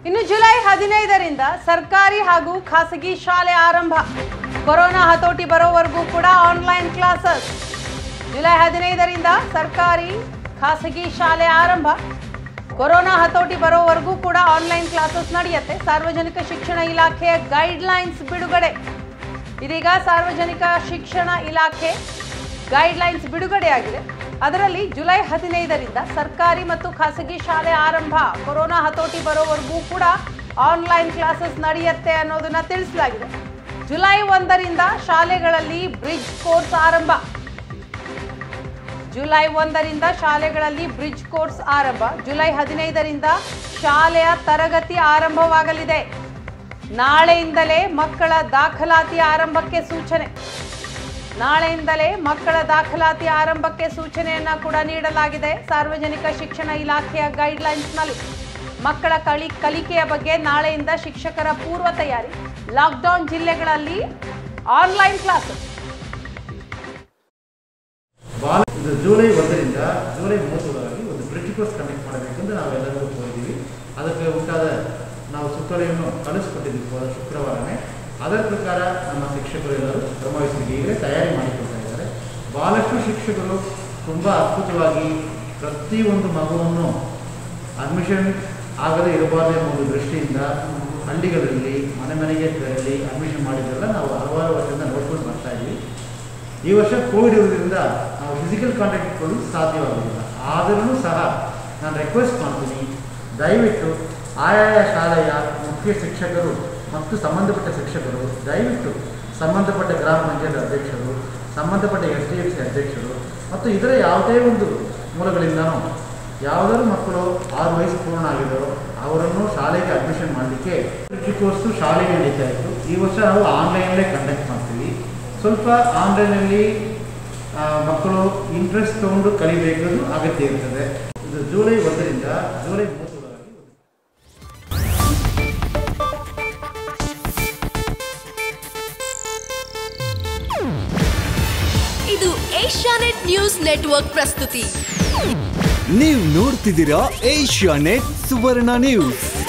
ಇನ್ನು ಜುಲೈ ಹದಿನೈದರಿಂದ ಸರ್ಕಾರಿ ಹಾಗೂ ಖಾಸಗಿ ಶಾಲೆ ಆರಂಭ ಕೊರೋನಾ ಹತೋಟಿ ಬರೋವರೆಗೂ ಕೂಡ ಆನ್ಲೈನ್ ಕ್ಲಾಸಸ್ ಜುಲೈ ಹದಿನೈದರಿಂದ ಸರ್ಕಾರಿ ಖಾಸಗಿ ಶಾಲೆ ಆರಂಭ ಕೊರೋನಾ ಹತೋಟಿ ಬರೋವರೆಗೂ ಕೂಡ ಆನ್ಲೈನ್ ಕ್ಲಾಸಸ್ ನಡೆಯುತ್ತೆ ಸಾರ್ವಜನಿಕ ಶಿಕ್ಷಣ ಇಲಾಖೆಯ ಗೈಡ್ಲೈನ್ಸ್ ಬಿಡುಗಡೆ ಇದೀಗ ಸಾರ್ವಜನಿಕ ಶಿಕ್ಷಣ ಇಲಾಖೆ ಗೈಡ್ಲೈನ್ಸ್ ಬಿಡುಗಡೆಯಾಗಿದೆ ಅದರಲ್ಲಿ ಜುಲೈ ಹದಿನೈದರಿಂದ ಸರ್ಕಾರಿ ಮತ್ತು ಖಾಸಗಿ ಶಾಲೆ ಆರಂಭ ಕೊರೋನಾ ಹತೋಟಿ ಬರೋವರೆಗೂ ಕೂಡ ಆನ್ಲೈನ್ ಕ್ಲಾಸಸ್ ನಡೆಯುತ್ತೆ ಅನ್ನೋದನ್ನ ತಿಳಿಸಲಾಗಿದೆ ಜುಲೈ ಒಂದರಿಂದ ಶಾಲೆಗಳಲ್ಲಿ ಬ್ರಿಡ್ಜ್ ಕೋರ್ಸ್ ಆರಂಭ ಜುಲೈ ಒಂದರಿಂದ ಶಾಲೆಗಳಲ್ಲಿ ಬ್ರಿಡ್ಜ್ ಕೋರ್ಸ್ ಆರಂಭ ಜುಲೈ ಹದಿನೈದರಿಂದ ಶಾಲೆಯ ತರಗತಿ ಆರಂಭವಾಗಲಿದೆ ನಾಳೆಯಿಂದಲೇ ಮಕ್ಕಳ ದಾಖಲಾತಿ ಆರಂಭಕ್ಕೆ ಸೂಚನೆ ನಾಳೆಯಿಂದಲೇ ಮಕ್ಕಳ ದಾಖಲಾತಿ ಆರಂಭಕ್ಕೆ ಸೂಚನೆಯನ್ನ ಕೂಡ ನೀಡಲಾಗಿದೆ ಸಾರ್ವಜನಿಕ ಶಿಕ್ಷಣ ಇಲಾಖೆಯ ಗೈಡ್ಲೈನ್ಸ್ನಲ್ಲಿ ಮಕ್ಕಳ ಕಲಿ ಕಲಿಕೆಯ ಬಗ್ಗೆ ನಾಳೆಯಿಂದ ಶಿಕ್ಷಕರ ಪೂರ್ವ ತಯಾರಿ ಲಾಕ್ಡೌನ್ ಜಿಲ್ಲೆಗಳಲ್ಲಿ ಆನ್ಲೈನ್ ಕ್ಲಾಸಸ್ ಬಾಲ ಇದು ಜುಲೈ ಒಂದರಿಂದ ಜುಲೈ ಮೂವತ್ತರವರೆಗೆ ಒಂದು ಬ್ರಿಡ್ಜ್ ಕೋರ್ಸ್ ಕಂಡಕ್ಟ್ ಮಾಡಬೇಕೆಂದು ನಾವೆಲ್ಲರೂ ಕೋರಿದ್ದೀವಿ ಅದಕ್ಕೆ ಉಂಟಾದ ನಾವು ಸುತ್ತೋಲೆಯನ್ನು ಕಳಿಸ್ಕೊಟ್ಟಿದ್ದೀವಿ ಹೋದ ಶುಕ್ರವಾರನೇ ಅದರ ಪ್ರಕಾರ ನಮ್ಮ ಶಿಕ್ಷಕರು ಎಲ್ಲರೂ ಶ್ರಮವಹಿಸಿ ಈಗಲೇ ತಯಾರಿ ಮಾಡಿಕೊಳ್ತಾ ಇದ್ದಾರೆ ಭಾಳಷ್ಟು ಶಿಕ್ಷಕರು ತುಂಬ ಅದ್ಭುತವಾಗಿ ಪ್ರತಿಯೊಂದು ಮಗುವನ್ನು ಅಡ್ಮಿಷನ್ ಆಗದೇ ಇರಬಾರ್ದು ಎಂಬ ಒಂದು ದೃಷ್ಟಿಯಿಂದ ಹಳ್ಳಿಗಳಲ್ಲಿ ಮನೆ ಮನೆಗೆ ತೆರಳಿ ಅಡ್ಮಿಷನ್ ಮಾಡಿದ್ದೆಲ್ಲ ನಾವು ಹಲವಾರು ವರ್ಷದಿಂದ ನೋಡ್ಕೊಂಡು ಬರ್ತಾ ಇದ್ದೀವಿ ಈ ವರ್ಷ ಕೋವಿಡ್ ಇರೋದ್ರಿಂದ ನಾವು ಫಿಸಿಕಲ್ ಕಾಂಟ್ಯಾಕ್ಟ್ ಇಟ್ಕೊಳ್ಳಲು ಸಾಧ್ಯವಾಗಲಿಲ್ಲ ಆದರೂ ಸಹ ನಾನು ರಿಕ್ವೆಸ್ಟ್ ಮಾಡ್ತೀನಿ ದಯವಿಟ್ಟು ಆಯಾಯ ಶಾಲೆಯ ಮುಖ್ಯ ಶಿಕ್ಷಕರು ಮತ್ತು ಸಂಬಂಧಪಟ್ಟ ಶಿಕ್ಷಕರು ದಯವಿಟ್ಟು ಸಂಬಂಧಪಟ್ಟ ಗ್ರಾಮ ಪಂಚಾಯತ್ ಅಧ್ಯಕ್ಷರು ಸಂಬಂಧಪಟ್ಟ ಎಸ್ ಡಿ ಎಫ್ ಸಿ ಅಧ್ಯಕ್ಷರು ಮತ್ತು ಇದರ ಯಾವುದೇ ಒಂದು ಮೂಲಗಳಿಂದನೂ ಯಾವುದಾದ್ರು ಮಕ್ಕಳು ಆರು ವಯಸ್ಸು ಪೂರ್ಣ ಆಗಿರೋ ಅವರನ್ನು ಶಾಲೆಗೆ ಅಡ್ಮಿಷನ್ ಮಾಡಲಿಕ್ಕೆ ಕೃಷಿ ಕೋರ್ಸು ಶಾಲೆಗೆ ನಡೀತಾ ಇತ್ತು ಈ ವರ್ಷ ನಾವು ಆನ್ಲೈನಲ್ಲೇ ಕಂಡಕ್ಟ್ ಮಾಡ್ತೀವಿ ಸ್ವಲ್ಪ ಆನ್ಲೈನಲ್ಲಿ ಆ, ಮಕ್ಕಳು ಇಂಟ್ರೆಸ್ಟ್ ತಗೊಂಡು ಕಲಿಬೇಕಾದ್ರು ಅಗತ್ಯ ಇರ್ತದೆ ಇದು ಜುಲೈ ಒಂದರಿಂದ ಜುಲೈ ಮೂವತ್ತರವರೆಗೆ ಇದು ಏಷ್ಯಾನೆಟ್ ನ್ಯೂಸ್ ನೆಟ್ವರ್ಕ್ ಪ್ರಸ್ತುತಿ ನೀವು ನೋಡ್ತಿದ್ದೀರಾ ಏಷ್ಯಾ ನೆಟ್ ಸುವರ್ಣ ನ್ಯೂಸ್